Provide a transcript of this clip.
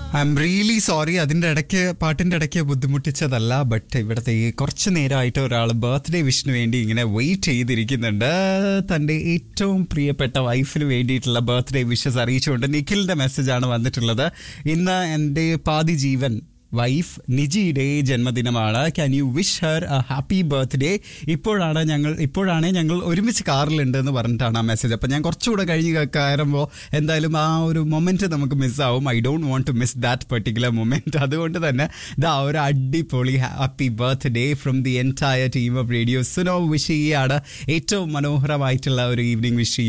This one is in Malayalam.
ഐ എം റിയലി സോറി അതിന്റെ ഇടയ്ക്ക് പാട്ടിന്റെ ഇടയ്ക്ക് ബുദ്ധിമുട്ടിച്ചതല്ല ബട്ട് ഇവിടുത്തെ ഈ കുറച്ച് നേരമായിട്ട് ഒരാൾ ബർത്ത്ഡേ വിഷിന് വേണ്ടി ഇങ്ങനെ വെയിറ്റ് ചെയ്തിരിക്കുന്നുണ്ട് തന്റെ ഏറ്റവും പ്രിയപ്പെട്ട വൈഫിന് വേണ്ടിയിട്ടുള്ള ബർത്ത്ഡേ വിഷസ് അറിയിച്ചുകൊണ്ട് നിഖിലിന്റെ മെസ്സേജാണ് വന്നിട്ടുള്ളത് ഇന്ന് എൻ്റെ പാതി ജീവൻ വൈഫ് നിജിയുടെ ജന്മദിനമാണ് can you wish her a happy birthday ഇപ്പോഴാണ് ഞങ്ങൾ ഇപ്പോഴാണ് ഞങ്ങൾ ഒരുമിച്ച് കാറിലുണ്ട് എന്ന് പറഞ്ഞിട്ടാണ് ആ മെസ്സേജ് അപ്പം ഞാൻ കുറച്ചുകൂടെ കഴിഞ്ഞ് കയറുമ്പോൾ എന്തായാലും ആ ഒരു മൊമെന്റ് നമുക്ക് മിസ്സാവും I don't want to miss that particular moment അതുകൊണ്ട് തന്നെ ഇതാ ഒരു അടിപൊളി happy birthday from the entire team of radio Suno wish ചെയ്യാണ് ഏറ്റവും മനോഹരമായിട്ടുള്ള ഒരു ഈവനിങ് വിഷ്